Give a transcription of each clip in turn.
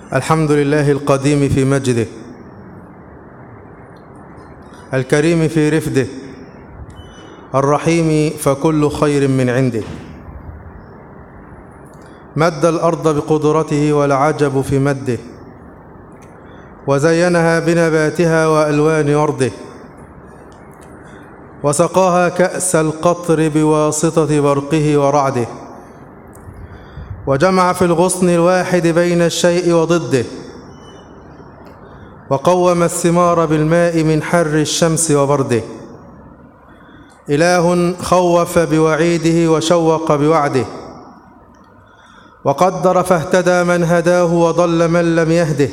الحمد لله القديم في مجده الكريم في رفده الرحيم فكل خير من عنده مد الأرض بقدرته والعجب في مده وزينها بنباتها وألوان أرضه وسقاها كأس القطر بواسطة برقه ورعده وجمع في الغصن الواحد بين الشيء وضده وقوم الثمار بالماء من حر الشمس وبرده إله خوف بوعيده وشوق بوعده وقدر فاهتدى من هداه وضل من لم يهده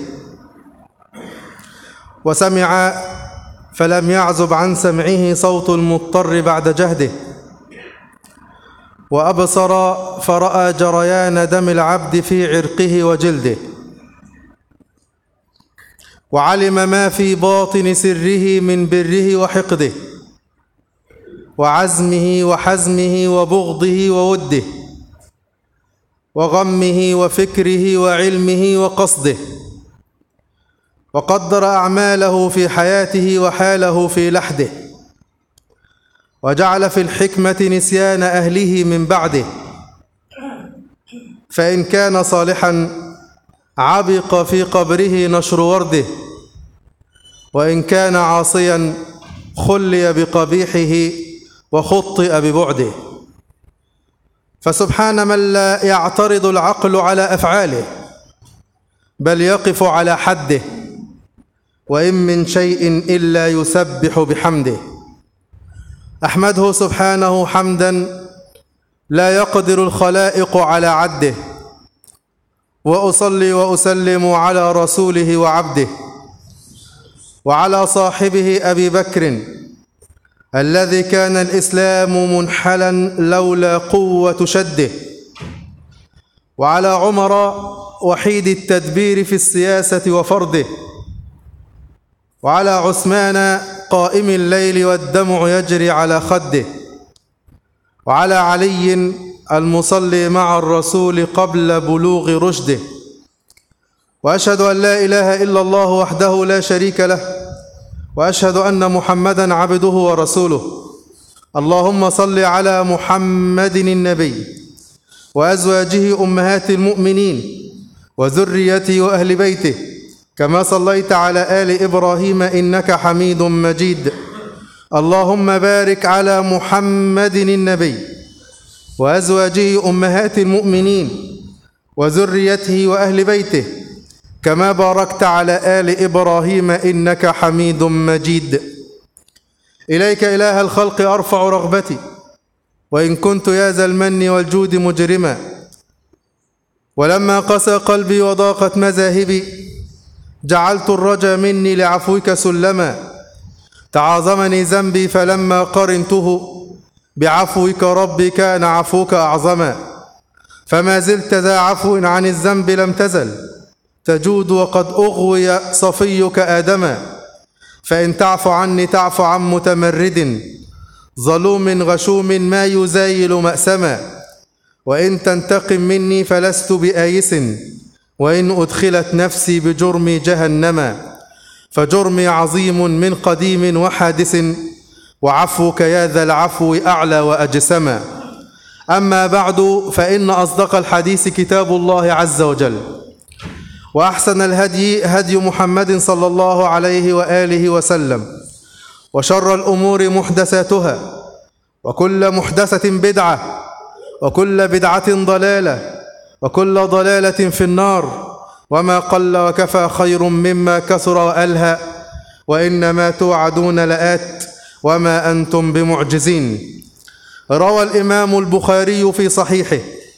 وسمع فلم يعزب عن سمعه صوت المضطر بعد جهده وأبصر فرأى جريان دم العبد في عرقه وجلده وعلم ما في باطن سره من بره وحقده وعزمه وحزمه وبغضه ووده وغمه وفكره وعلمه وقصده وقدر أعماله في حياته وحاله في لحده وجعل في الحكمة نسيان أهله من بعده فإن كان صالحا عبق في قبره نشر ورده وإن كان عاصيا خلي بقبيحه وخطئ ببعده فسبحان من لا يعترض العقل على أفعاله بل يقف على حده وإن من شيء إلا يسبح بحمده أحمده سبحانه حمدا لا يقدر الخلائق على عده وأصلي وأسلم على رسوله وعبده وعلى صاحبه أبي بكر الذي كان الإسلام منحلا لولا قوة شده وعلى عمر وحيد التدبير في السياسة وفرده وعلى عثمان قائم الليل والدمع يجري على خده وعلى علي المصلي مع الرسول قبل بلوغ رشده واشهد ان لا اله الا الله وحده لا شريك له واشهد ان محمدا عبده ورسوله اللهم صل على محمد النبي وازواجه امهات المؤمنين وذريته واهل بيته كما صليت على ال ابراهيم انك حميد مجيد اللهم بارك على محمد النبي وازواجه امهات المؤمنين وذريته واهل بيته كما باركت على ال ابراهيم انك حميد مجيد اليك اله الخلق ارفع رغبتي وان كنت يا ذا المن والجود مجرما ولما قسى قلبي وضاقت مذاهبي جعلت الرجا مني لعفوك سلما تعاظمني ذنبي فلما قرنته بعفوك ربي كان عفوك اعظما فما زلت ذا عفو عن الذنب لم تزل تجود وقد اغوي صفيك ادما فان تعف عني تعف عن متمرد ظلوم غشوم ما يزايل ماسما وان تنتقم مني فلست بايس وان ادخلت نفسي بجرمي جهنما فجرمي عظيم من قديم وحادث وعفوك يا ذا العفو اعلى واجسما اما بعد فان اصدق الحديث كتاب الله عز وجل واحسن الهدي هدي محمد صلى الله عليه واله وسلم وشر الامور محدثاتها وكل محدثه بدعه وكل بدعه ضلاله وكل ضلاله في النار وما قل وكفى خير مما كثر والهى وانما توعدون لات وما انتم بمعجزين روى الامام البخاري في صحيحه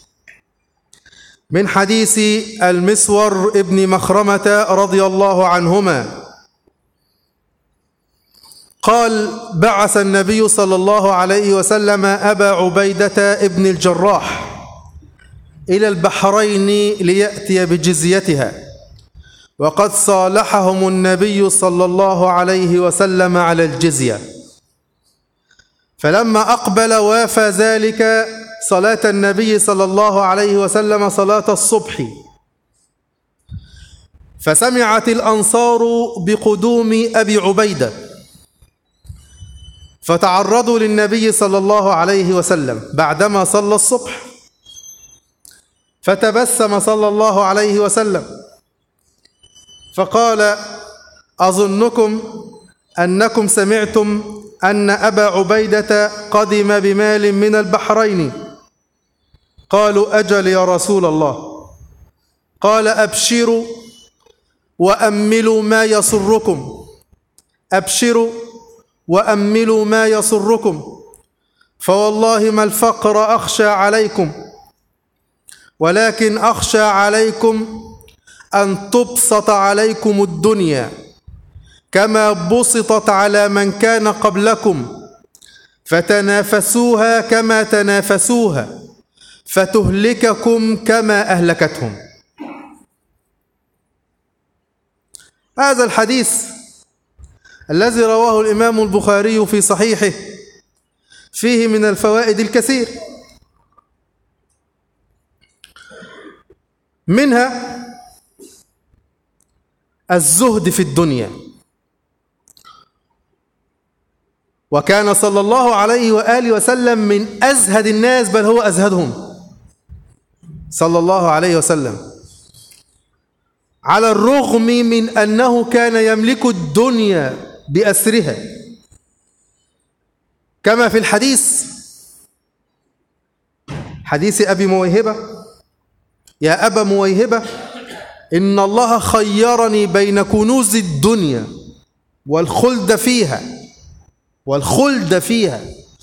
من حديث المسور ابن مخرمه رضي الله عنهما قال بعث النبي صلى الله عليه وسلم ابا عبيده ابن الجراح الى البحرين لياتي بجزيتها وقد صالحهم النبي صلى الله عليه وسلم على الجزيه فلما اقبل وافى ذلك صلاه النبي صلى الله عليه وسلم صلاه الصبح فسمعت الأنصار بقدوم أبي عبيدة فتعرضوا للنبي صلى الله عليه وسلم بعدما صلى الصبح فتبسم صلى الله عليه وسلم فقال أظنكم أنكم سمعتم أن أبا عبيدة قدم بمال من البحرين قالوا أجل يا رسول الله قال أبشروا وأملوا ما يسركم أبشروا وأملوا ما يسركم فوالله ما الفقر أخشى عليكم ولكن أخشى عليكم أن تبسط عليكم الدنيا كما بسطت على من كان قبلكم فتنافسوها كما تنافسوها فتهلككم كما أهلكتهم هذا الحديث الذي رواه الإمام البخاري في صحيحه فيه من الفوائد الكثير منها الزهد في الدنيا وكان صلى الله عليه وآله وسلم من أزهد الناس بل هو أزهدهم صلى الله عليه وسلم على الرغم من أنه كان يملك الدنيا بأسرها كما في الحديث حديث أبي مويهبة يا أبا مويهبة إن الله خيرني بين كنوز الدنيا والخلد فيها والخلد فيها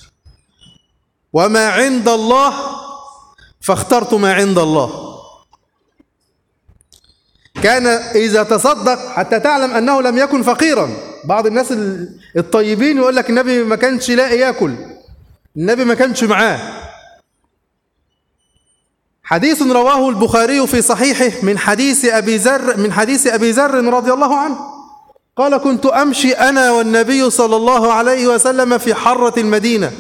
وما عند الله فاخترت ما عند الله كان إذا تصدق حتى تعلم أنه لم يكن فقيرا بعض الناس الطيبين يقول لك النبي ما كانش لاقي ياكل النبي ما كانش معاه حديث رواه البخاري في صحيحه من حديث أبي ذر من حديث أبي ذر رضي الله عنه قال كنت أمشي أنا والنبي صلى الله عليه وسلم في حرة المدينة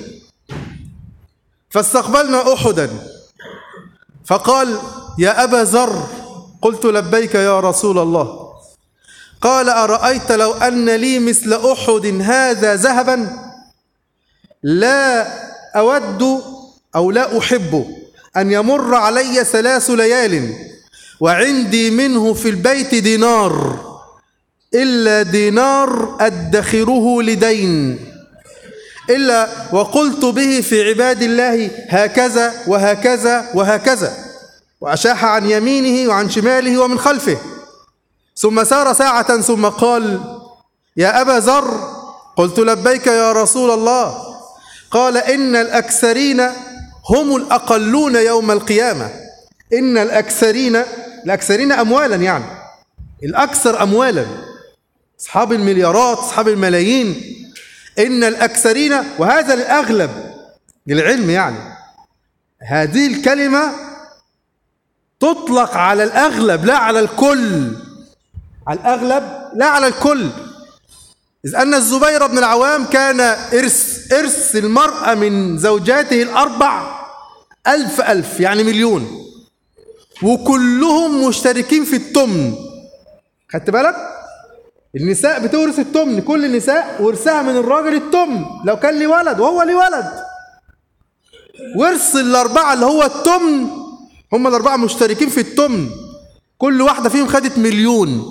فاستقبلنا أحدا فقال يا أبا ذر قلت لبيك يا رسول الله قال أرأيت لو أن لي مثل أحد هذا ذهبا لا أود أو لا أحب أن يمر علي ثلاث ليال وعندي منه في البيت دينار إلا دينار أدخره لدين إلا وقلت به في عباد الله هكذا وهكذا وهكذا وأشاح عن يمينه وعن شماله ومن خلفه ثم سار ساعة ثم قال يا أبا ذر قلت لبيك يا رسول الله قال إن الأكثرين هم الأقلون يوم القيامة إن الأكثرين الأكثرين أموالا يعني الأكثر أموالا أصحاب المليارات أصحاب الملايين إن الأكثرين وهذا الأغلب للعلم يعني هذه الكلمة تطلق على الأغلب لا على الكل على الأغلب لا على الكل إذ أن الزبير بن العوام كان إرث إرث المرأة من زوجاته الأربع ألف ألف يعني مليون وكلهم مشتركين في التمن خدت بالك؟ النساء بتورث التمن كل النساء ورثها من الراجل التمن لو كان لي ولد وهو لي ولد ورث الأربعة اللي هو التمن هم الأربعة مشتركين في التمن كل واحدة فيهم خدت مليون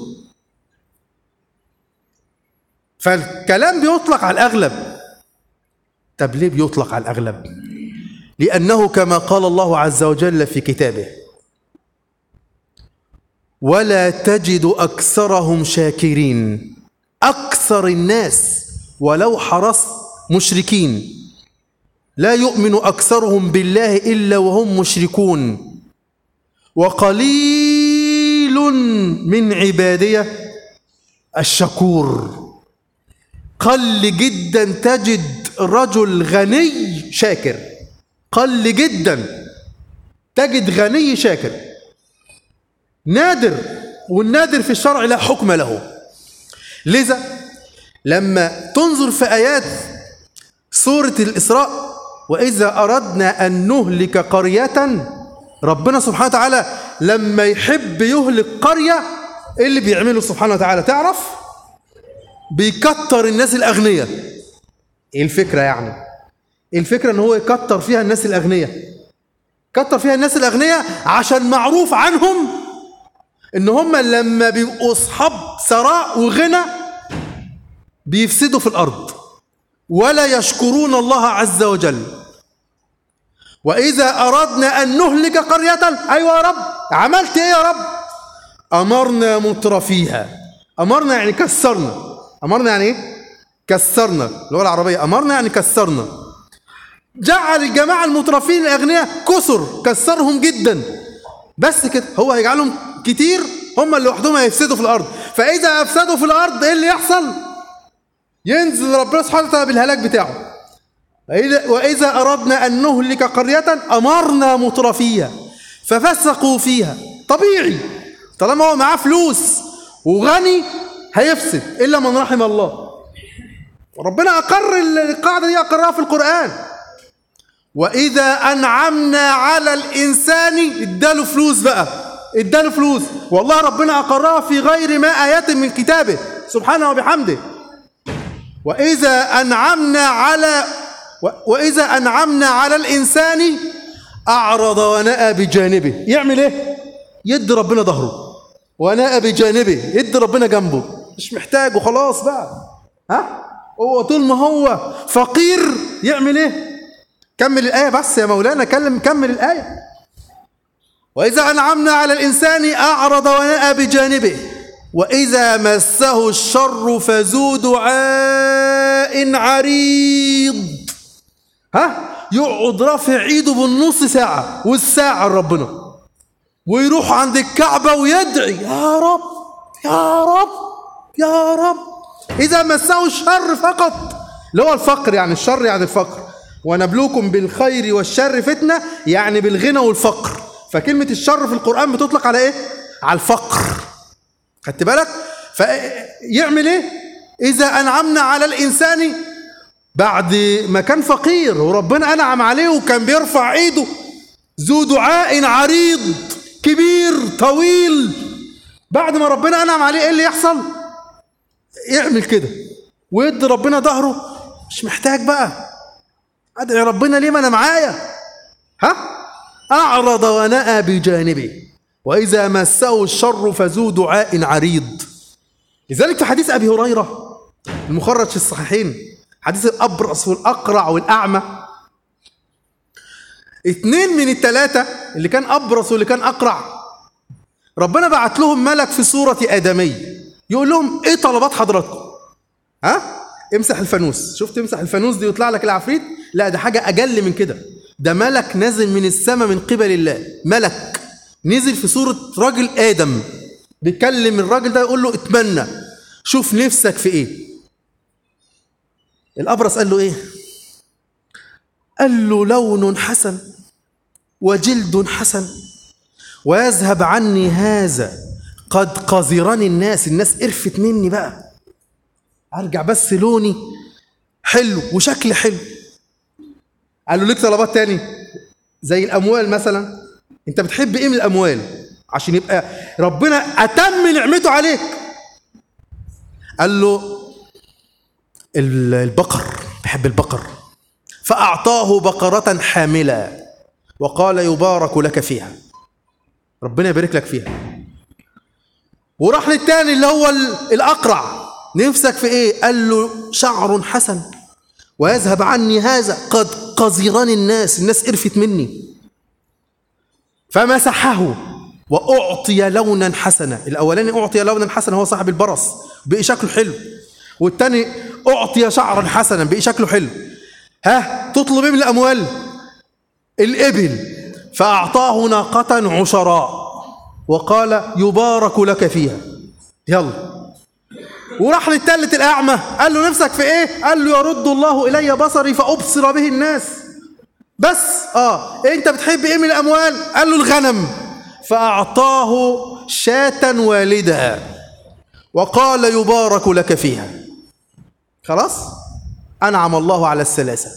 فالكلام بيطلق على الأغلب طب ليه بيطلق على الأغلب لأنه كما قال الله عز وجل في كتابه ولا تجد أكثرهم شاكرين أكثر الناس ولو حرصت مشركين لا يؤمن أكثرهم بالله إلا وهم مشركون وقليل من عبادية الشكور قل جدا تجد رجل غني شاكر قل جدا تجد غني شاكر نادر والنادر في الشرع لا حكم له لذا لما تنظر في آيات سورة الإسراء وإذا أردنا أن نهلك قرية ربنا سبحانه وتعالى لما يحب يهلك قرية ايه اللي بيعمله سبحانه وتعالى تعرف بيكتر الناس الاغنياء ايه الفكره يعني ايه الفكره ان هو يكتر فيها الناس الاغنياء كتر فيها الناس الاغنياء عشان معروف عنهم ان هم لما بيبقوا اصحاب ثراء وغنى بيفسدوا في الارض ولا يشكرون الله عز وجل واذا اردنا ان نهلك قريه ايوه يا رب عملت ايه يا رب امرنا مترفيها امرنا يعني كسرنا امرنا يعني ايه كسرنا اللغه العربيه امرنا يعني كسرنا جعل الجماعه المترفين الاغنياء كسر كسرهم جدا بس كده هو هيجعلهم كتير هم اللي لوحدهم هيفسدوا في الارض فاذا افسدوا في الارض ايه اللي يحصل ينزل ربنا سبحانه وتعالى بالهلاك بتاعه وإذا- واذا اردنا ان نهلك قريه امرنا مترفيها ففسقوا فيها طبيعي طالما هو معاه فلوس وغني هيفسد الا من رحم الله وربنا اقر القاعده دي اقرها في القران واذا انعمنا على الانسان اداله فلوس بقى اداله فلوس والله ربنا اقرها في غير ما ايات من كتابه سبحانه وبحمده واذا انعمنا على و- واذا انعمنا على الانسان اعرض ونأى بجانبه يعمل ايه يدي ربنا ظهره ونأى بجانبه يدي ربنا جنبه مش محتاج وخلاص بقى ها هو طول ما هو فقير يعمل ايه كمل الآية بس يا مولانا كلم كمل الآية وإذا أنعمنا على الإنسان أعرض ونأى بجانبه وإذا مسه الشر فذو دعاء عريض ها يقعد رافع ايده بالنص ساعة والساعة لربنا ويروح عند الكعبة ويدعي يا رب يا رب يا رب إذا مسه الشر فقط اللي هو الفقر يعني الشر يعني الفقر ونبلوكم بالخير والشر فتنة يعني بالغنى والفقر فكلمة الشر في القرآن بتطلق على إيه؟ على الفقر خدت بالك؟ فيعمل إيه؟ إذا أنعمنا على الإنسان بعد ما كان فقير وربنا أنعم عليه وكان بيرفع إيده ذو دعاء عريض كبير طويل بعد ما ربنا أنعم عليه إيه اللي يحصل؟ يعمل كده ويدي ربنا ظهره مش محتاج بقى ادعي ربنا ليه ما انا معايا ها اعرض ونأى بجانبه واذا مسه الشر فذو دعاء عريض لذلك في حديث ابي هريره المخرج في الصحيحين حديث الابرص والاقرع والاعمى اتنين من التلاتة اللي كان ابرص واللي كان اقرع ربنا بعت لهم ملك في صورة آدمي يقول لهم ايه طلبات حضراتكم ها امسح الفانوس شفت امسح الفانوس دي ويطلع لك العفريت لا ده حاجة أجل من كده ده ملك نازل من السماء من قبل الله ملك نزل في صورة راجل آدم بيكلم الراجل ده يقول له اتمنى شوف نفسك في ايه الأبرص قال له ايه قال له لون حسن وجلد حسن ويذهب عني هذا قد قذرني الناس الناس قرفت مني بقى ارجع بس لوني حلو وشكل حلو قال له ليك طلبات تاني زي الاموال مثلا انت بتحب ايه من الاموال عشان يبقى ربنا اتم نعمته عليك قال له ال- البقر بحب البقر فاعطاه بقره حامله وقال يبارك لك فيها ربنا يبارك لك فيها وراح للتاني اللي هو ال- الأقرع نفسك في إيه؟ قال له شعر حسن ويذهب عني هذا قد قذرني الناس الناس قرفت مني فمسحه وأعطي لونا حسنا الأولاني أعطي لونا حسنا هو صاحب البرص بقي شكله حلو والتاني أعطي شعرا حسنا بقي شكله حلو ها تطلب ايه من الأموال الإبل فأعطاه ناقة عشراء وقال يبارك لك فيها يلا وراح للتالت الأعمى قال له نفسك في إيه؟ قال له يرد الله إلي بصري فأبصر به الناس بس آه أنت بتحب إيه من الأموال؟ قال له الغنم فأعطاه شاة والدة وقال يبارك لك فيها خلاص؟ أنعم الله على الثلاثة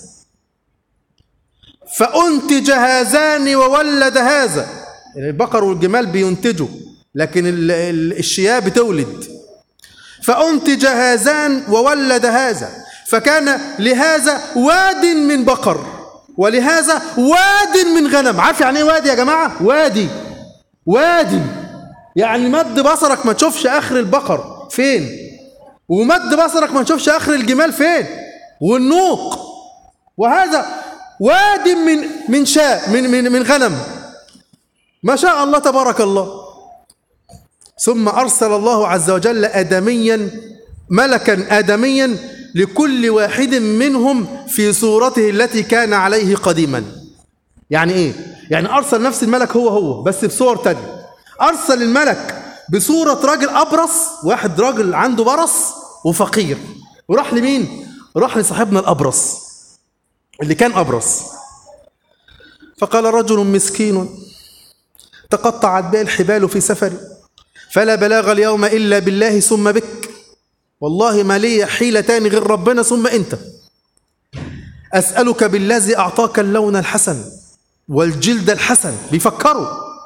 فأنتج هذان وولد هذا يعني البقر والجمال بينتجوا لكن ال- ال- الشياه بتولد فأنتج هذان وولد هذا فكان لهذا واد من بقر ولهذا واد من غنم عارف يعني ايه وادي يا جماعة وادي وادي يعني مد بصرك ما تشوفش آخر البقر فين ومد بصرك ما تشوفش آخر الجمال فين والنوق وهذا واد من من شاء من من من غنم ما شاء الله تبارك الله ثم أرسل الله عز وجل آدميا ملكا آدميا لكل واحد منهم في صورته التي كان عليه قديما يعني إيه؟ يعني أرسل نفس الملك هو هو بس بصور تانية أرسل الملك بصورة راجل أبرص واحد راجل عنده برص وفقير وراح لمين؟ راح لصاحبنا الأبرص اللي كان أبرص فقال رجل مسكين تقطعت به الحبال في سفري فلا بلاغ اليوم إلا بالله ثم بك والله ما لي حيلتان غير ربنا ثم أنت أسألك بالذي أعطاك اللون الحسن والجلد الحسن بيفكروا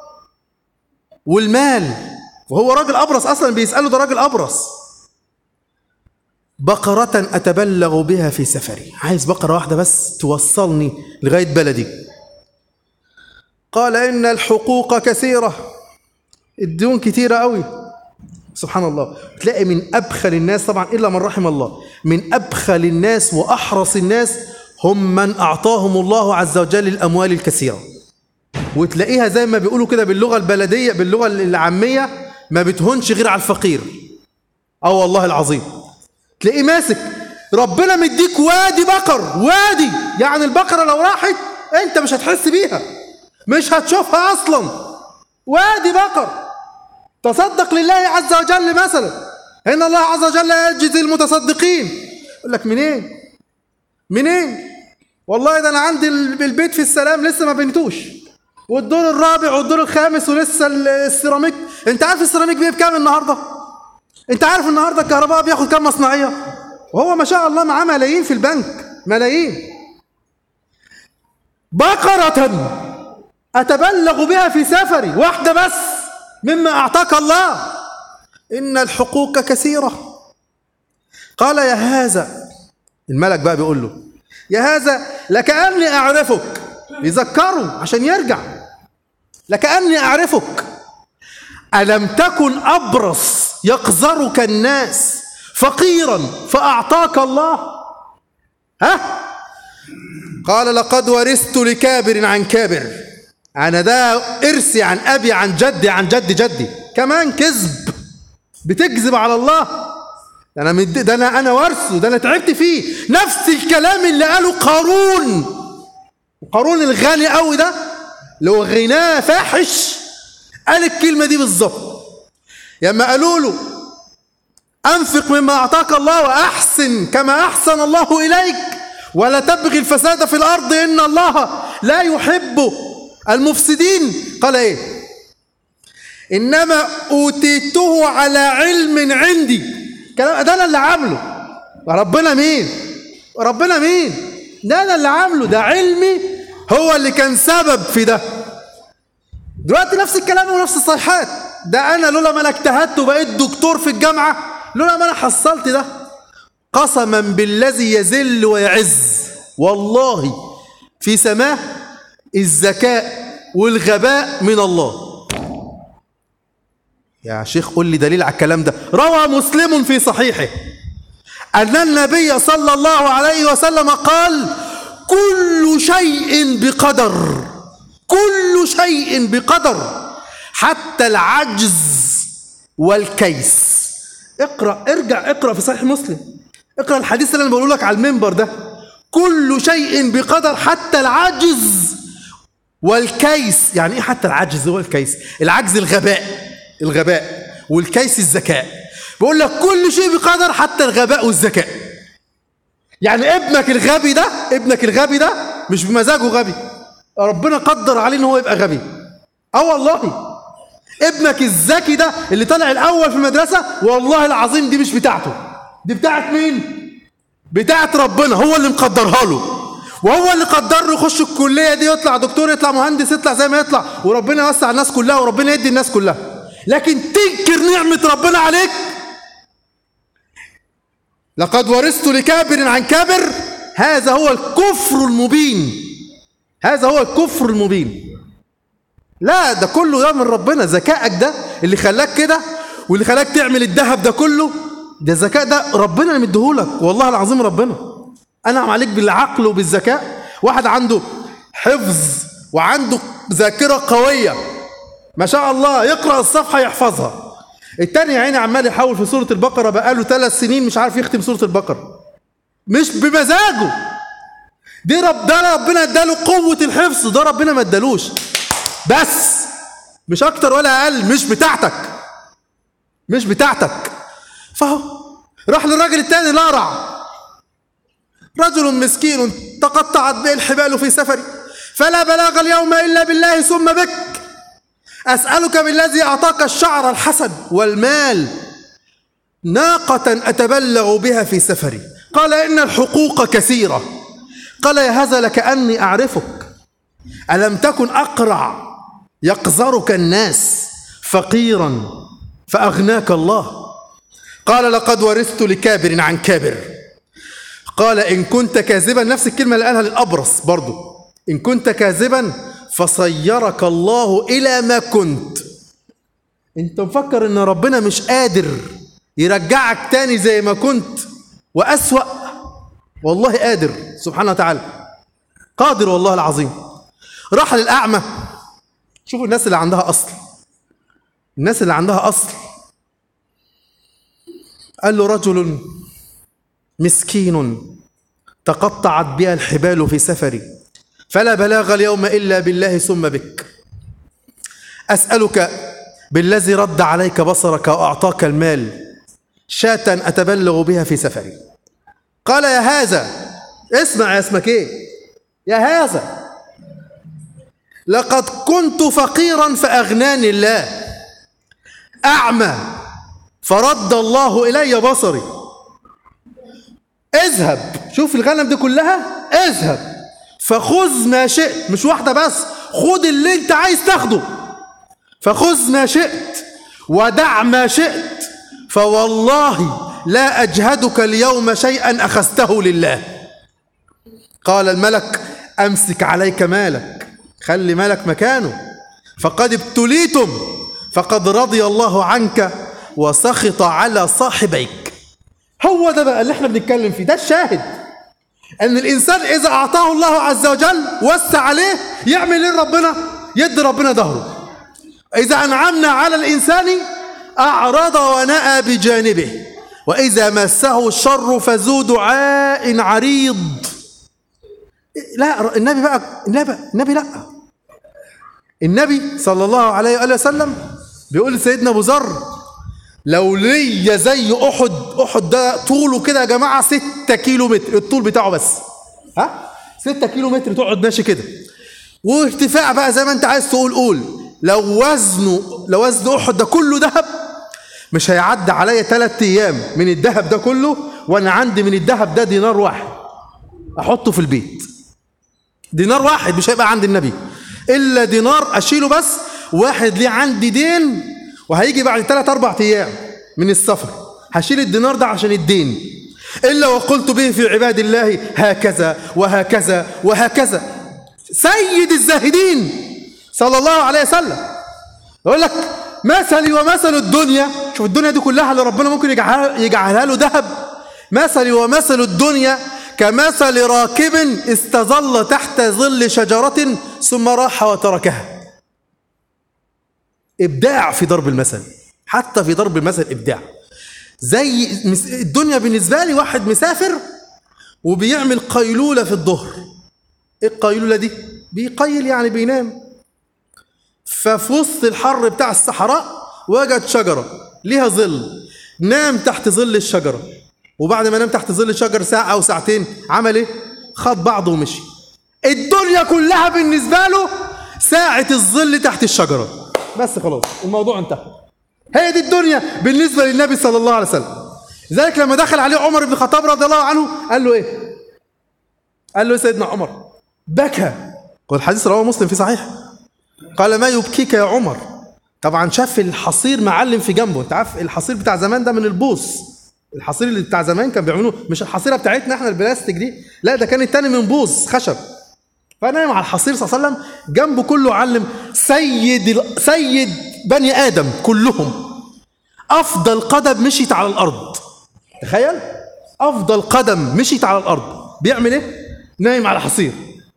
والمال وهو راجل أبرص أصلا بيسأله ده راجل أبرص بقرة أتبلغ بها في سفري عايز بقرة واحدة بس توصلني لغاية بلدي قال إن الحقوق كثيرة الديون كتيرة قوي سبحان الله تلاقي من أبخل الناس طبعا إلا من رحم الله من أبخل الناس وأحرص الناس هم من أعطاهم الله عز وجل الأموال الكثيرة وتلاقيها زي ما بيقولوا كده باللغة البلدية باللغة العامية ما بتهونش غير على الفقير اه والله العظيم تلاقيه ماسك ربنا مديك وادي بقر وادي يعني البقرة لو راحت انت مش هتحس بيها مش هتشوفها اصلا وادي بقر تصدق لله عز وجل مثلا ان الله عز وجل يجزي المتصدقين يقول لك منين منين والله ده انا عندي البيت في السلام لسه ما بنيتوش والدور الرابع والدور الخامس ولسه السيراميك انت عارف السيراميك بيه بكام النهارده انت عارف النهارده الكهرباء بياخد كام مصنعيه وهو ما شاء الله معاه ملايين في البنك ملايين بقرة أتبلغ بها في سفري واحدة بس مما أعطاك الله إن الحقوق كثيرة قال يا هذا الملك بقى بيقول له يا هذا لكأني أعرفك يذكره عشان يرجع لكأني أعرفك ألم تكن أبرص يقذرك الناس فقيرا فأعطاك الله ها قال لقد ورثت لكابر عن كابر أنا ده إرثي عن أبي عن جدي عن جد جدي كمان كذب بتكذب على الله ده أنا مد... ده أنا أنا ورثه ده أنا تعبت فيه نفس الكلام اللي قاله قارون قارون الغني قوي ده اللي هو غناه فاحش قال الكلمة دي بالظبط لما قالوا له أنفق مما أعطاك الله وأحسن كما أحسن الله إليك ولا تبغي الفساد في الأرض إن الله لا يحب المفسدين قال إيه إنما أوتيته على علم عندي كلام ده أنا اللي عامله ربنا مين ربنا مين ده أنا اللي عامله ده علمي هو اللي كان سبب في ده دلوقتي نفس الكلام ونفس الصيحات ده انا لولا ما انا اجتهدت وبقيت دكتور في الجامعه لولا ما انا حصلت ده قسما بالذي يذل ويعز والله في سماه الذكاء والغباء من الله يا شيخ قول لي دليل على الكلام ده روى مسلم في صحيحه ان النبي صلى الله عليه وسلم قال كل شيء بقدر كل شيء بقدر حتى العجز والكيس اقرا ارجع اقرا في صحيح مسلم اقرا الحديث اللي انا بقوله لك على المنبر ده كل شيء بقدر حتى العجز والكيس يعني ايه حتى العجز والكيس العجز الغباء الغباء والكيس الذكاء بقول لك كل شيء بقدر حتى الغباء والذكاء يعني ابنك الغبي ده ابنك الغبي ده مش بمزاجه غبي ربنا قدر عليه ان هو يبقى غبي اه والله ابنك الذكي ده اللي طلع الاول في المدرسه والله العظيم دي مش بتاعته دي بتاعت مين بتاعت ربنا هو اللي مقدرها له وهو اللي قدر له يخش الكليه دي يطلع دكتور يطلع مهندس يطلع زي ما يطلع وربنا يوسع الناس كلها وربنا يدي الناس كلها لكن تنكر نعمة ربنا عليك لقد ورثت لكابر عن كابر هذا هو الكفر المبين هذا هو الكفر المبين لا ده كله ده من ربنا ذكائك ده اللي خلاك كده واللي خلاك تعمل الذهب ده كله ده الذكاء ده ربنا اللي مديهولك والله العظيم ربنا انعم عليك بالعقل وبالذكاء واحد عنده حفظ وعنده ذاكره قويه ما شاء الله يقرا الصفحه يحفظها التاني يا عيني عمال يحاول في سوره البقره بقاله ثلاث سنين مش عارف يختم سوره البقره مش بمزاجه دي رب ده ربنا اداله قوه الحفظ ده ربنا ما ادالوش بس مش اكتر ولا اقل مش بتاعتك مش بتاعتك فهو راح للراجل التاني الأقرع رجل مسكين تقطعت به الحبال في سفري فلا بلاغ اليوم إلا بالله ثم بك أسألك بالذي أعطاك الشعر الحسن والمال ناقة أتبلغ بها في سفري قال إن الحقوق كثيرة قال يا هذا لكأني أعرفك ألم تكن أقرع يقذرك الناس فقيرا فأغناك الله قال لقد ورثت لكابر عن كابر قال إن كنت كاذبا نفس الكلمة اللي قالها للأبرص برضو إن كنت كاذبا فصيرك الله إلى ما كنت أنت مفكر إن ربنا مش قادر يرجعك تاني زي ما كنت وأسوأ والله قادر سبحانه وتعالى قادر والله العظيم راح للأعمى شوفوا الناس اللي عندها أصل الناس اللي عندها أصل قال له رجل مسكين تقطعت بها الحبال في سفري فلا بلاغ اليوم إلا بالله ثم بك أسألك بالذي رد عليك بصرك وأعطاك المال شاة أتبلغ بها في سفري قال يا هذا اسمع يا اسمك ايه يا هذا لقد كنت فقيرا فأغناني الله أعمى فرد الله إلي بصري اذهب شوف الغنم دي كلها اذهب فخذ ما شئت مش واحدة بس خذ اللي انت عايز تاخده فخذ ما شئت ودع ما شئت فوالله لا أجهدك اليوم شيئا أخذته لله قال الملك أمسك عليك مالك خلي مالك مكانه فقد ابتليتم فقد رضي الله عنك وسخط على صاحبيك هو ده بقى اللي احنا بنتكلم فيه ده الشاهد ان الانسان اذا اعطاه الله عز وجل وسع عليه يعمل ايه ربنا يدي ربنا ظهره اذا انعمنا على الانسان اعرض ونأى بجانبه واذا مسه الشر فذو دعاء عريض لا النبي بقى النبي النبي لا النبي صلى الله عليه وآله وسلم بيقول لسيدنا ابو ذر لو ليا زي احد احد ده طوله كده يا جماعه 6 كيلو متر الطول بتاعه بس ها 6 كيلو متر تقعد ماشي كده وارتفاع بقى زي ما انت عايز تقول قول لو وزنه لو وزن احد ده كله ذهب مش هيعدي عليا ثلاث ايام من الذهب ده كله وانا عندي من الذهب ده دينار واحد احطه في البيت دينار واحد مش هيبقى عند النبي الا دينار اشيله بس واحد ليه عندي دين وهيجي بعد ثلاث اربع ايام من السفر هشيل الدينار ده عشان الدين الا وقلت به في عباد الله هكذا وهكذا وهكذا سيد الزاهدين صلى الله عليه وسلم يقول لك مثلي ومثل الدنيا شوف الدنيا دي كلها اللي ربنا ممكن يجعلها, يجعلها له ذهب مثلي ومثل الدنيا كمثل راكب استظل تحت ظل شجرة ثم راح وتركها إبداع في ضرب المثل حتى في ضرب المثل إبداع زي الدنيا بالنسبة لي واحد مسافر وبيعمل قيلولة في الظهر إيه القيلولة دي؟ بيقيل يعني بينام ففي وسط الحر بتاع الصحراء وجد شجرة ليها ظل نام تحت ظل الشجرة وبعد ما نام تحت ظل الشجر ساعة أو ساعتين عمل إيه؟ خد بعضه ومشي الدنيا كلها بالنسبة له ساعة الظل تحت الشجرة بس خلاص الموضوع انتهى هي دي الدنيا بالنسبة للنبي صلى الله عليه وسلم ذلك لما دخل عليه عمر بن الخطاب رضي الله عنه قال له ايه قال له سيدنا عمر بكى والحديث رواه مسلم في صحيح قال ما يبكيك يا عمر طبعا شاف الحصير معلم في جنبه انت عارف الحصير بتاع زمان ده من البوص الحصير اللي بتاع زمان كان بيعملوه مش الحصيره بتاعتنا احنا البلاستيك دي لا ده كان التاني من بوص خشب فنايم على الحصير صلى الله عليه وسلم جنبه كله علم سيد سيد بني ادم كلهم افضل قدم مشيت على الارض تخيل افضل قدم مشيت على الارض بيعمل ايه نايم على حصير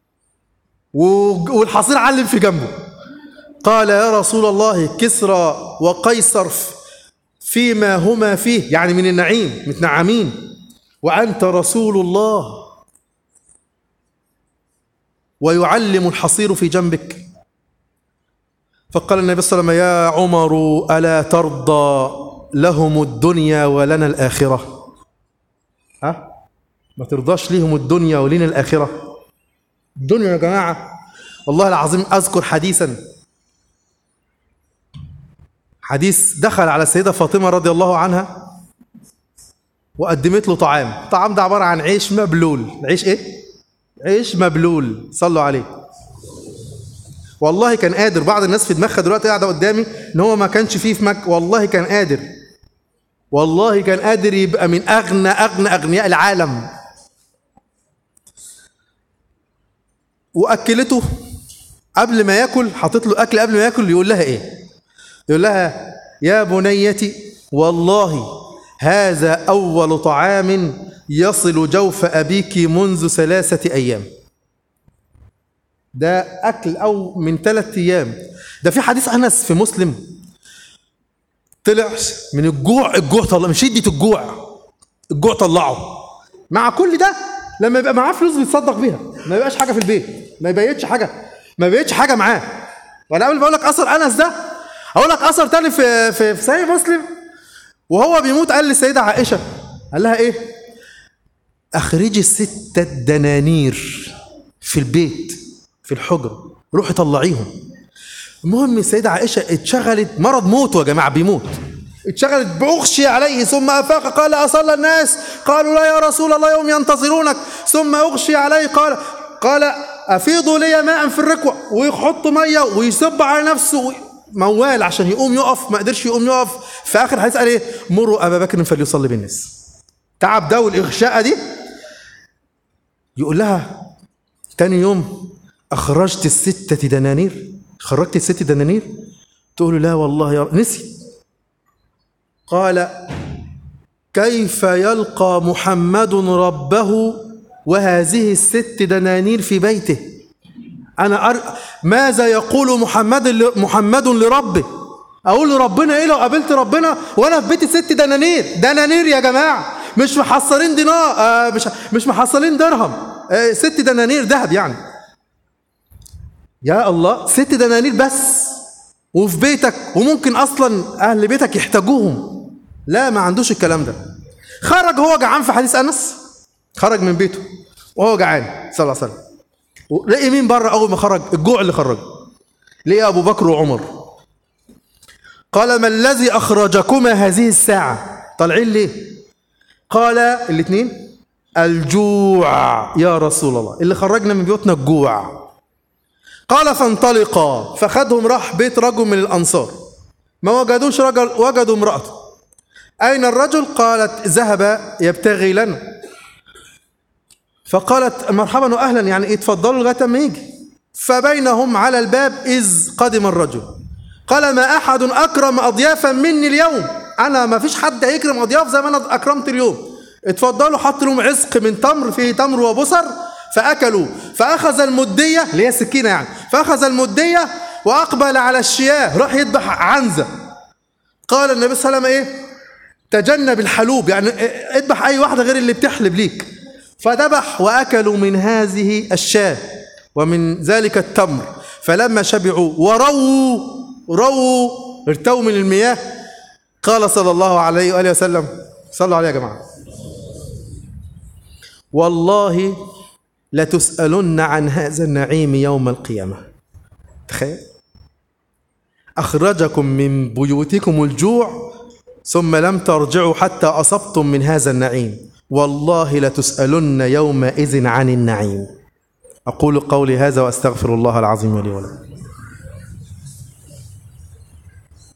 و- والحصير علم في جنبه قال يا رسول الله كسرى وقيصر ف- فيما هما فيه يعني من النعيم متنعمين وانت رسول الله ويعلم الحصير في جنبك فقال النبي صلى الله عليه وسلم يا عمر الا ترضى لهم الدنيا ولنا الاخره ها ما ترضاش ليهم الدنيا ولنا الاخره الدنيا يا جماعه والله العظيم اذكر حديثا حديث دخل على السيده فاطمه رضي الله عنها وقدمت له طعام الطعام ده عباره عن عيش مبلول عيش ايه عيش مبلول صلوا عليه والله كان قادر بعض الناس في دماغها دلوقتي قاعده قدامي ان هو ما كانش فيه في مكه والله كان قادر والله كان قادر يبقى من اغنى اغنى اغنياء العالم واكلته قبل ما ياكل حاطط له اكل قبل ما ياكل يقول لها ايه يقول لها يا بنيتي والله هذا اول طعام يصل جوف ابيك منذ ثلاثه ايام ده اكل او من ثلاثة ايام ده في حديث انس في مسلم طلع من الجوع الجوع طلع من شده الجوع الجوع طلعه مع كل ده لما يبقى معاه فلوس بيتصدق بيها ما يبقاش حاجه في البيت ما يبيتش حاجه ما يبيتش حاجه معاه وانا قبل ما اقول لك اثر انس ده اقول لك اثر تاني في في, في صحيح مسلم وهو بيموت قال للسيده عائشه قال لها ايه اخرجي الستة دنانير في البيت في الحجرة روحي طلعيهم المهم السيدة عائشة اتشغلت مرض موت يا جماعة بيموت اتشغلت بأغشي عليه ثم أفاق قال أصلى الناس قالوا لا يا رسول الله يوم ينتظرونك ثم أغشي عليه قال قال أفيضوا لي ماء في الركوة ويحط مية ويصب على نفسه موال عشان يقوم يقف ما قدرش يقوم يقف في آخر الحديث قال إيه مروا أبا بكر فليصلي بالناس تعب ده والإغشاء دي يقول لها تاني يوم أخرجت الستة دنانير خرجت الست دنانير تقول له لا والله يا نسي قال كيف يلقى محمد ربه وهذه الست دنانير في بيته أنا أر... ماذا يقول محمد ل... محمد لربه أقول لربنا إيه لو قابلت ربنا وأنا في بيتي ست دنانير دنانير يا جماعة مش محصلين دينار آه مش مش محصلين درهم آه ست دنانير ذهب يعني يا الله ست دنانير بس وفي بيتك وممكن اصلا اهل بيتك يحتاجوهم لا ما عندوش الكلام ده خرج هو جعان في حديث انس خرج من بيته وهو جعان صلى الله عليه وسلم لقي مين بره اول ما خرج الجوع اللي خرج لقي ابو بكر وعمر قال ما الذي اخرجكما هذه الساعه طالعين ليه قال الاثنين الجوع يا رسول الله اللي خرجنا من بيوتنا الجوع قال فانطلقا فخدهم راح بيت رجل من الأنصار ما وجدوش رجل وجدوا امرأته أين الرجل قالت ذهب يبتغي لنا فقالت مرحبا وأهلا يعني اتفضلوا لغاية ما يجي فبينهم على الباب إذ قدم الرجل قال ما أحد أكرم أضيافا مني اليوم أنا ما فيش حد هيكرم أضياف زي ما أنا أكرمت اليوم اتفضلوا حط لهم عزق من تمر فيه تمر وبصر فأكلوا فأخذ المدية اللي هي السكينة يعني فأخذ المدية وأقبل على الشياه راح يذبح عنزة قال النبي صلى الله عليه وسلم إيه تجنب الحلوب يعني اذبح أي واحدة غير اللي بتحلب ليك فذبح وأكلوا من هذه الشاة ومن ذلك التمر فلما شبعوا ورووا رووا ارتووا من المياه قال صلى الله عليه وآله وسلم صلوا عليه يا جماعة والله لتسألن عن هذا النعيم يوم القيامة تخيل أخرجكم من بيوتكم الجوع ثم لم ترجعوا حتى أصبتم من هذا النعيم والله لتسألن يومئذ عن النعيم أقول قولي هذا وأستغفر الله العظيم لي ولكم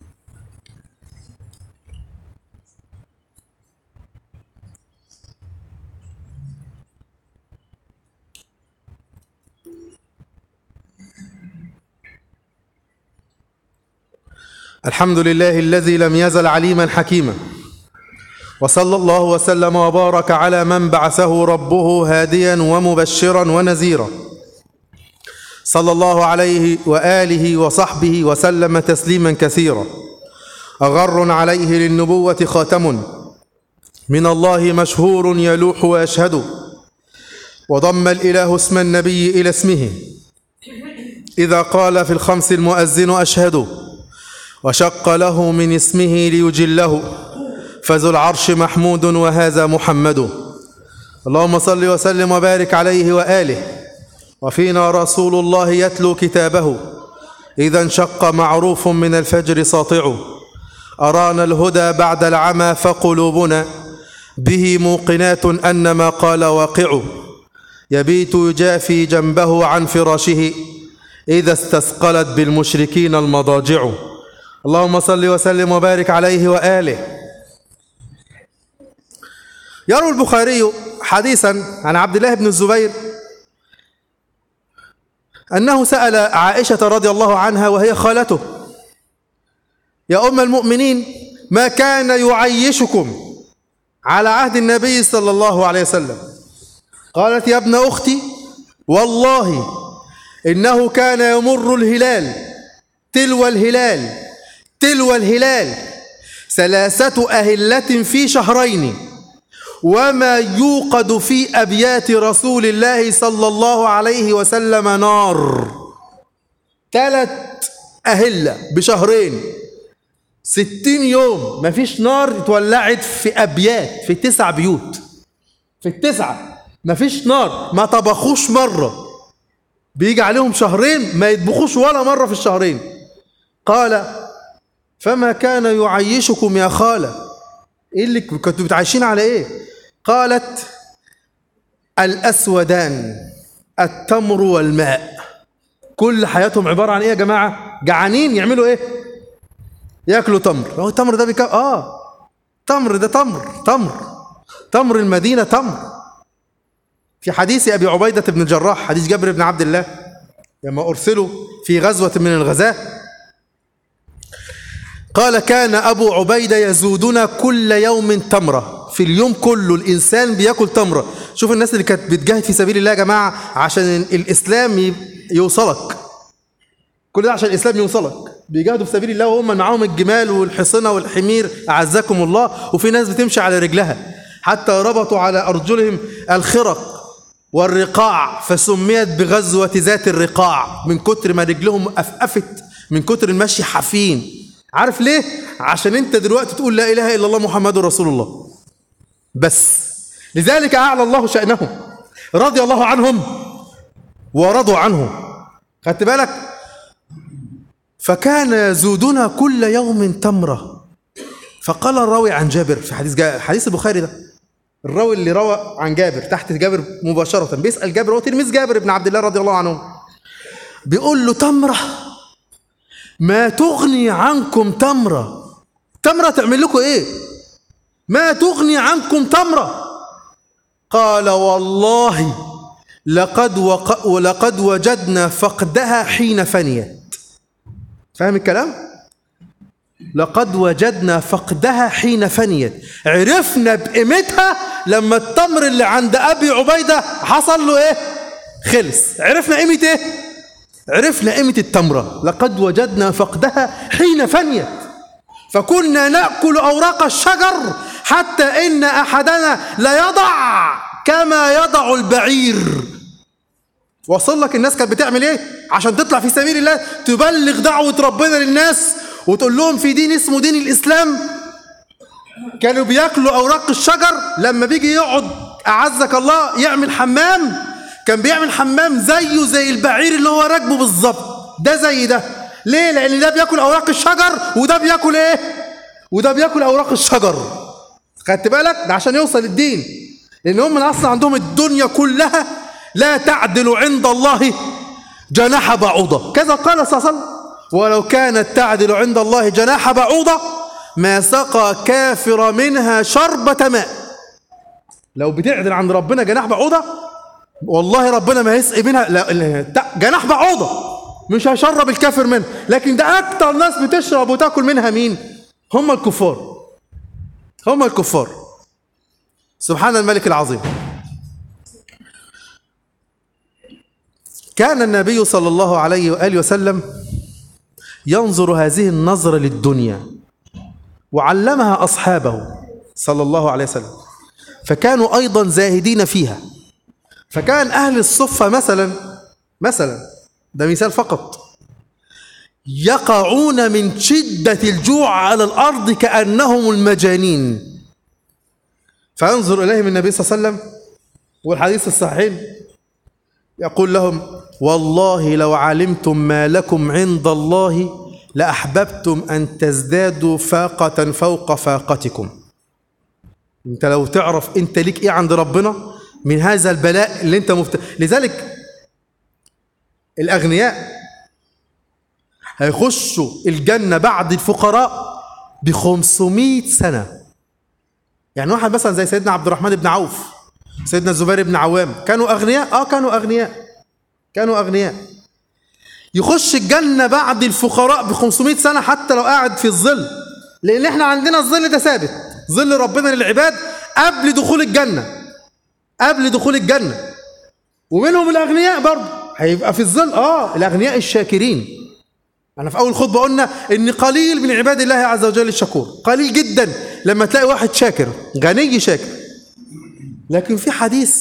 الحمد لله الذي لم يزل عليما حكيما وصلى الله وسلم وبارك على من بعثه ربه هاديا ومبشرا ونذيرا صلى الله عليه واله وصحبه وسلم تسليما كثيرا اغر عليه للنبوه خاتم من الله مشهور يلوح ويشهد وضم الاله اسم النبي الى اسمه اذا قال في الخمس المؤذن اشهد وشق له من اسمه ليجله فذو العرش محمود وهذا محمد اللهم صل وسلم وبارك عليه واله وفينا رسول الله يتلو كتابه اذا انشق معروف من الفجر ساطع ارانا الهدى بعد العمى فقلوبنا به موقنات ان ما قال واقع يبيت يجافي جنبه عن فراشه اذا استثقلت بالمشركين المضاجع اللهم صل وسلم وبارك عليه واله يروي البخاري حديثا عن عبد الله بن الزبير انه سال عائشه رضي الله عنها وهي خالته يا ام المؤمنين ما كان يعيشكم على عهد النبي صلى الله عليه وسلم قالت يا ابن اختي والله انه كان يمر الهلال تلو الهلال تلو الهلال ثلاثه اهله في شهرين وما يوقد في ابيات رسول الله صلى الله عليه وسلم نار ثلاث اهله بشهرين ستين يوم مفيش نار اتولعت في ابيات في تسع بيوت في التسعه مفيش نار ما طبخوش مره بيجي عليهم شهرين ما يطبخوش ولا مره في الشهرين قال فما كان يعيشكم يا خاله ايه اللي كنتوا بتعيشين على ايه قالت الاسودان التمر والماء كل حياتهم عباره عن ايه يا جماعه جعانين يعملوا ايه ياكلوا تمر هو التمر ده بيكام اه تمر ده تمر تمر تمر المدينه تمر في حديث ابي عبيده بن الجراح حديث جابر بن عبد الله لما ارسلوا في غزوه من الغزاه قال كان ابو عبيده يزودنا كل يوم تمره في اليوم كله الانسان بياكل تمره شوف الناس اللي كانت بتجاهد في سبيل الله يا جماعه عشان الاسلام يوصلك كل ده عشان الاسلام يوصلك بيجاهدوا في سبيل الله وهم معاهم الجمال والحصنه والحمير اعزكم الله وفي ناس بتمشي على رجلها حتى ربطوا على ارجلهم الخرق والرقاع فسميت بغزوه ذات الرقاع من كتر ما رجلهم افقفت من كتر المشي حافين عارف ليه عشان انت دلوقتي تقول لا اله الا الله محمد رسول الله بس لذلك اعلى الله شانهم رضي الله عنهم ورضوا عنه خدت بالك فكان يزودنا كل يوم تمرة فقال الراوي عن جابر في حديث جابر حديث البخاري ده الراوي اللي روى عن جابر تحت جابر مباشرة بيسأل جابر هو تلميذ جابر بن عبد الله رضي الله عنه بيقول له تمرة ما تغني عنكم تمرة تمرة تعمل لكم ايه ما تغني عنكم تمرة قال والله لقد وق... ولقد وجدنا فقدها حين فنيت فاهم الكلام لقد وجدنا فقدها حين فنيت عرفنا بقيمتها لما التمر اللي عند ابي عبيده حصل له ايه خلص عرفنا قيمه ايه عرفنا قيمه التمره لقد وجدنا فقدها حين فنيت فكنا ناكل اوراق الشجر حتى ان احدنا ليضع كما يضع البعير وصل لك الناس كانت بتعمل ايه عشان تطلع في سبيل الله تبلغ دعوة ربنا للناس وتقول لهم في دين اسمه دين الإسلام كانوا بياكلوا أوراق الشجر لما بيجي يقعد أعزك الله يعمل حمام كان بيعمل حمام زيه زي البعير اللي هو راكبه بالظبط ده زي ده ليه لأن ده بياكل أوراق الشجر وده بياكل ايه وده بياكل أوراق الشجر خدت بالك ده عشان يوصل الدين لأن هم أصلا عندهم الدنيا كلها لا تعدل عند الله جناح بعوضة كذا قال صلى الله عليه وسلم ولو كانت تعدل عند الله جناح بعوضة ما سقى كافر منها شربة ماء لو بتعدل عند ربنا جناح بعوضة والله ربنا ما يسقي منها لا جناح بعوضة مش هيشرب الكافر منها لكن ده اكتر ناس بتشرب وتاكل منها مين هم الكفار هم الكفار سبحان الملك العظيم كان النبي صلى الله عليه واله وسلم ينظر هذه النظره للدنيا وعلمها اصحابه صلى الله عليه وسلم فكانوا ايضا زاهدين فيها فكان اهل الصفه مثلا مثلا ده مثال فقط يقعون من شده الجوع على الارض كانهم المجانين فينظر اليهم النبي صلى الله عليه وسلم والحديث الصحيح يقول لهم والله لو علمتم ما لكم عند الله لأحببتم أن تزدادوا فاقة فوق فاقتكم انت لو تعرف انت ليك ايه عند ربنا من هذا البلاء اللي انت مفت... لذلك الاغنياء هيخشوا الجنة بعد الفقراء ب 500 سنة يعني واحد مثلا زي سيدنا عبد الرحمن بن عوف سيدنا الزبير بن عوام كانوا اغنياء اه كانوا اغنياء كانوا اغنياء يخش الجنة بعد الفقراء ب 500 سنة حتى لو قاعد في الظل لأن احنا عندنا الظل ده ثابت ظل ربنا للعباد قبل دخول الجنة قبل دخول الجنة ومنهم الأغنياء برضه هيبقى في الظل اه الأغنياء الشاكرين أنا في أول خطبة قلنا إن قليل من عباد الله عز وجل الشكور قليل جدا لما تلاقي واحد شاكر غني شاكر لكن في حديث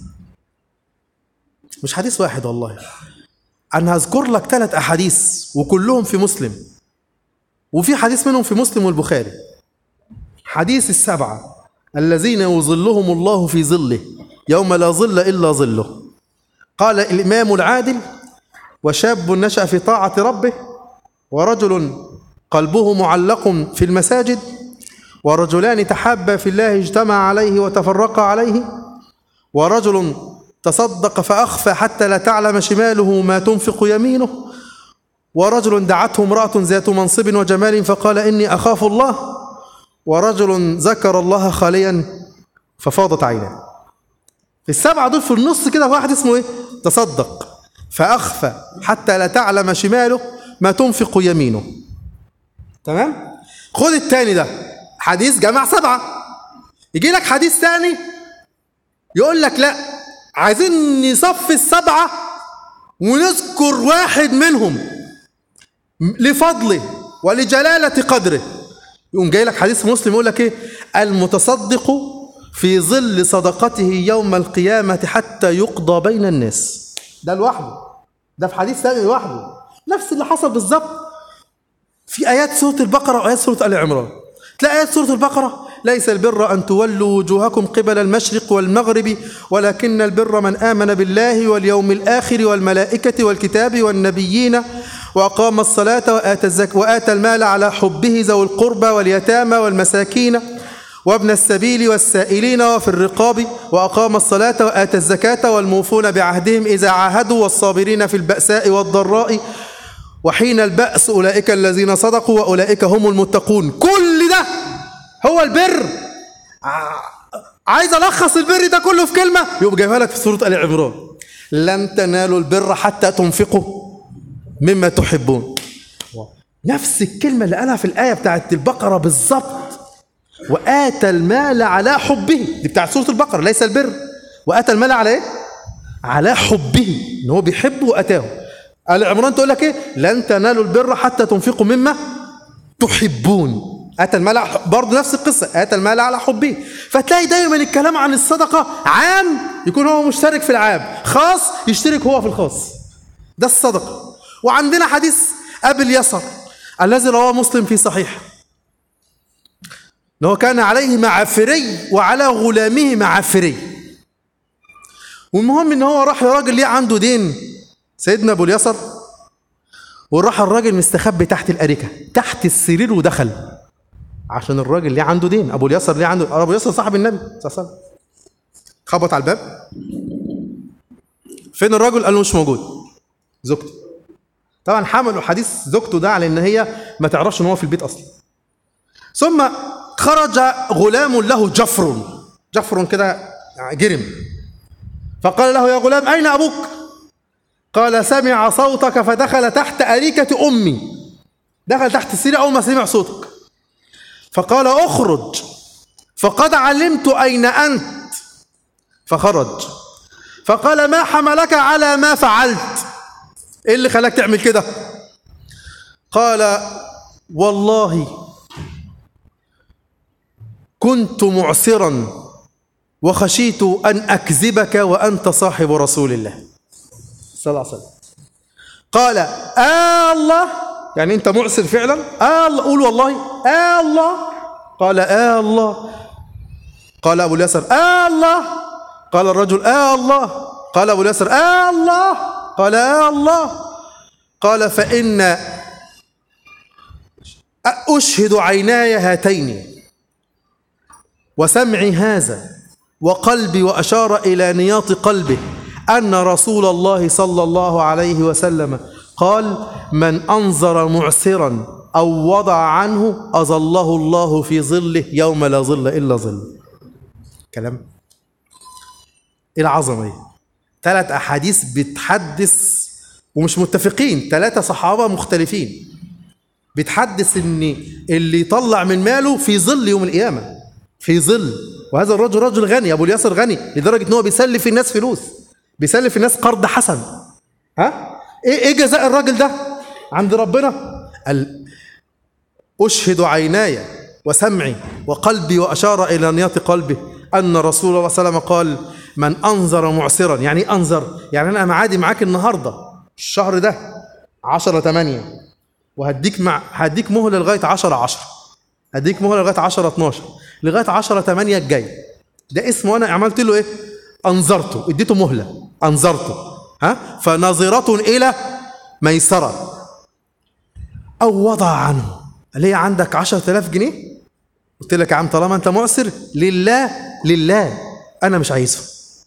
مش حديث واحد والله أنا هذكر لك ثلاث أحاديث وكلهم في مسلم وفي حديث منهم في مسلم والبخاري حديث السبعة الذين يظلهم الله في ظله يوم لا ظل إلا ظله قال الإمام العادل وشاب نشأ في طاعة ربه ورجل قلبه معلق في المساجد ورجلان تحابا في الله اجتمع عليه وتفرقا عليه ورجل تصدق فأخفى حتى لا تعلم شماله ما تنفق يمينه ورجل دعته امرأة ذات منصب وجمال فقال إني أخاف الله ورجل ذكر الله خاليا ففاضت عيناه في السبعة دول في النص كده واحد اسمه ايه تصدق فأخفى حتى لا تعلم شماله ما تنفق يمينه تمام خد التاني ده حديث جمع سبعة يجي لك حديث تاني يقول لك لا عايزين نصفي السبعة ونذكر واحد منهم لفضله ولجلالة قدره يقوم جاي لك حديث مسلم يقول لك ايه المتصدق في ظل صدقته يوم القيامة حتى يقضى بين الناس ده لوحده ده في حديث ثاني لوحده نفس اللي حصل بالظبط في آيات سورة البقرة وآيات سورة آل عمران تلاقي آيات سورة البقرة ليس البر أن تولوا وجوهكم قبل المشرق والمغرب ولكن البر من آمن بالله واليوم الآخر والملائكة والكتاب والنبيين وأقام الصلاة وآتى, الزك وآتى المال على حبه ذوي القربى واليتامى والمساكين وابن السبيل والسائلين وفي الرقاب وأقام الصلاة وآتى الزكاة والموفون بعهدهم إذا عاهدوا والصابرين في البأساء والضراء وحين البأس أولئك الذين صدقوا وأولئك هم المتقون كل ده هو البر عايز ألخص البر ده كله في كلمة يبقى جايبها لك في سورة آل عمران لن تنالوا البر حتى تنفقوا مما تحبون نفس الكلمة اللي قالها في الآية بتاعت البقرة بالظبط وآتى المال على حبه دي بتاعت سورة البقرة ليس البر وآتى المال على إيه؟ على حبه إن هو بيحبه وأتاه آل عمران تقول لك إيه؟ لن تنالوا البر حتى تنفقوا مما تحبون آتى المال برضه نفس القصة آتى المال على حبه فتلاقي دايما الكلام عن الصدقة عام يكون هو مشترك في العام خاص يشترك هو في الخاص ده الصدقة وعندنا حديث أبي اليسر الذي رواه مسلم في صحيح أنه كان عليه معافري وعلى غلامه معافري والمهم ان هو راح لراجل ليه عنده دين سيدنا ابو اليسر وراح الراجل مستخبي تحت الاريكه تحت السرير ودخل عشان الراجل ليه عنده دين ابو اليسر ليه عنده ابو اليسر صاحب النبي صلى الله عليه وسلم خبط على الباب فين الراجل قال له مش موجود زوجته طبعا حملوا حديث زوجته ده على ان هي ما تعرفش ان هو في البيت اصلا ثم خرج غلام له جفر جفر كده جرم فقال له يا غلام اين ابوك قال سمع صوتك فدخل تحت أريكة أمي دخل تحت السرير أول ما سمع صوتك فقال اخرج فقد علمت أين أنت فخرج فقال ما حملك على ما فعلت ايه اللي خلاك تعمل كده قال والله كنت معسرا وخشيت أن أكذبك وأنت صاحب رسول الله صلى الله عليه وسلم قال آه الله يعني أنت معسر فعلا آه الله قول والله آه الله قال آه الله قال أبو اليسر آه الله قال الرجل آه الله قال أبو اليسر آه الله قال آه الله قال فإن أشهد عيناي هاتين وسمعي هذا وقلبي وأشار إلى نياط قلبه أن رسول الله صلى الله عليه وسلم قال من أنظر معسرا أو وضع عنه أظله الله في ظله يوم لا ظل إلا ظل كلام إيه العظمة دي ثلاث أحاديث بتحدث ومش متفقين ثلاثة صحابة مختلفين بتحدث ان اللي يطلع من ماله في ظل يوم القيامه في ظل وهذا الرجل رجل غني ابو الياسر غني لدرجه ان هو بيسلف الناس فلوس بيسلف الناس قرض حسن ها ايه ايه جزاء الراجل ده عند ربنا قال اشهد عيناي وسمعي وقلبي واشار الى نياط قلبه ان رسول الله صلى الله عليه وسلم قال من انظر معسرا يعني ايه انظر يعني انا معادي معاك النهارده الشهر ده 10 8 وهديك مع هديك مهله لغايه 10 10 هديك مهله لغايه 10 12 لغايه 10 8 الجاي ده اسمه انا عملت له ايه انظرته اديته مهله انظرته ها فناظره الى ميسره او وضع عنه ليه عندك 10000 جنيه قلت لك يا عم طالما انت معسر لله لله انا مش عايزه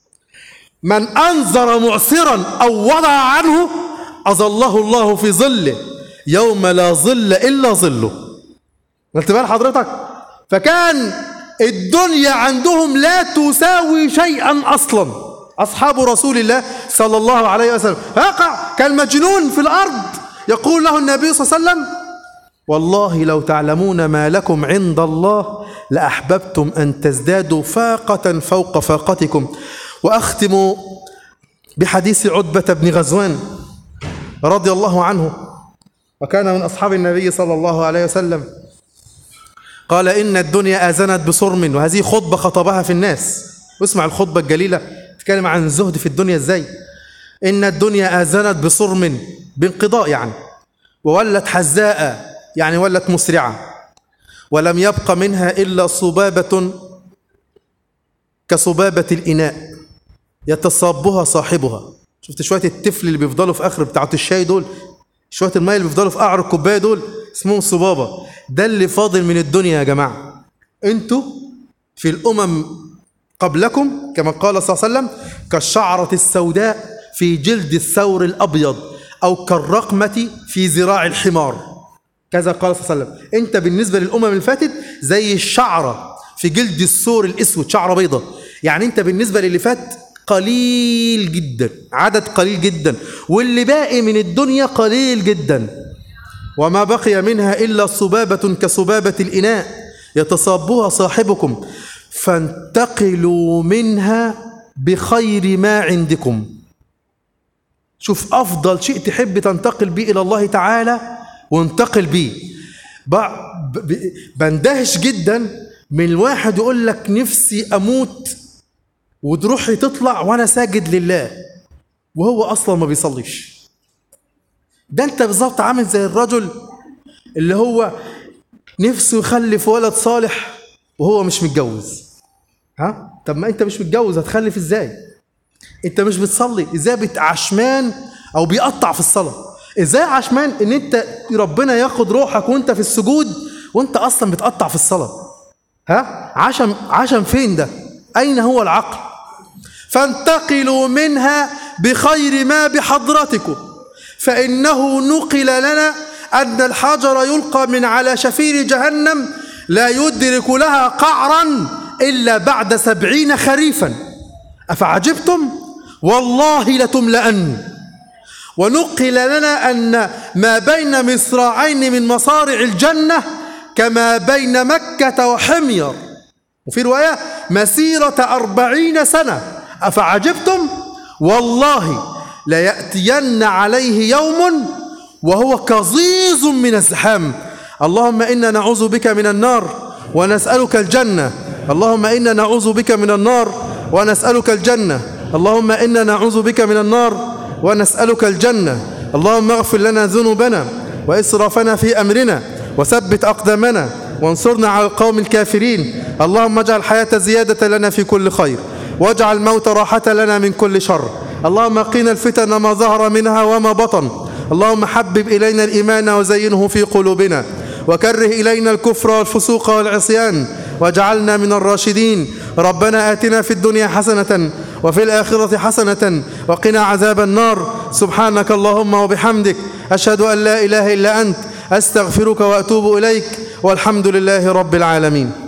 من انظر معسرا او وضع عنه اظله الله في ظله يوم لا ظل الا ظله قلت بال حضرتك فكان الدنيا عندهم لا تساوي شيئا اصلا اصحاب رسول الله صلى الله عليه وسلم وقع كالمجنون في الارض يقول له النبي صلى الله عليه وسلم والله لو تعلمون ما لكم عند الله لاحببتم ان تزدادوا فاقه فوق فاقتكم واختم بحديث عتبه بن غزوان رضي الله عنه وكان من أصحاب النبي صلى الله عليه وسلم قال إن الدنيا آذنت بصرم وهذه خطبة خطبها في الناس واسمع الخطبة الجليلة تتكلم عن الزهد في الدنيا ازاي إن الدنيا آذنت بصرم بانقضاء يعني وولت حزاء يعني ولت مسرعة ولم يبق منها إلا صبابة كصبابة الإناء يتصابها صاحبها شفت شوية التفل اللي بيفضلوا في آخر بتاعة الشاي دول شويه الميه اللي بيفضلوا في قعر الكوبايه دول اسمهم صبابه ده اللي فاضل من الدنيا يا جماعه انتوا في الامم قبلكم كما قال صلى الله عليه وسلم كالشعره السوداء في جلد الثور الابيض او كالرقمه في ذراع الحمار كذا قال صلى الله عليه وسلم انت بالنسبه للامم اللي فاتت زي الشعره في جلد الثور الاسود شعره بيضه يعني انت بالنسبه للي فات قليل جدا عدد قليل جدا واللي باقي من الدنيا قليل جدا وما بقي منها إلا صبابة كصبابة الإناء يتصابها صاحبكم فانتقلوا منها بخير ما عندكم شوف أفضل شيء تحب تنتقل به إلى الله تعالى وانتقل به بندهش جدا من الواحد يقول لك نفسي أموت وتروحي تطلع وانا ساجد لله وهو اصلا ما بيصليش ده انت بالظبط عامل زي الرجل اللي هو نفسه يخلف ولد صالح وهو مش متجوز ها طب ما انت مش متجوز هتخلف ازاي انت مش بتصلي ازاي بتعشمان او بيقطع في الصلاه ازاي عشمان ان انت ربنا ياخد روحك وانت في السجود وانت اصلا بتقطع في الصلاه ها عشم عشم فين ده اين هو العقل فانتقلوا منها بخير ما بحضرتكم فإنه نقل لنا أن الحجر يلقى من على شفير جهنم لا يدرك لها قعرا إلا بعد سبعين خريفا أفعجبتم والله لتملأن ونقل لنا أن ما بين مصراعين من مصارع الجنة كما بين مكة وحمير وفي رواية مسيرة أربعين سنة أفعجبتم والله ليأتين عليه يوم وهو كظيظ من الزحام اللهم إنا نعوذ بك من النار ونسألك الجنة اللهم إنا نعوذ بك من النار ونسألك الجنة اللهم إنا نعوذ بك من النار ونسألك الجنة اللهم اغفر لنا ذنوبنا وإسرافنا في أمرنا وثبت أقدامنا وانصرنا على القوم الكافرين اللهم اجعل الحياة زيادة لنا في كل خير واجعل الموت راحة لنا من كل شر اللهم قنا الفتن ما ظهر منها وما بطن اللهم حبب إلينا الإيمان وزينه في قلوبنا وكره إلينا الكفر والفسوق والعصيان واجعلنا من الراشدين ربنا آتنا في الدنيا حسنة وفي الآخرة حسنة وقنا عذاب النار سبحانك اللهم وبحمدك أشهد أن لا إله إلا أنت أستغفرك وأتوب إليك والحمد لله رب العالمين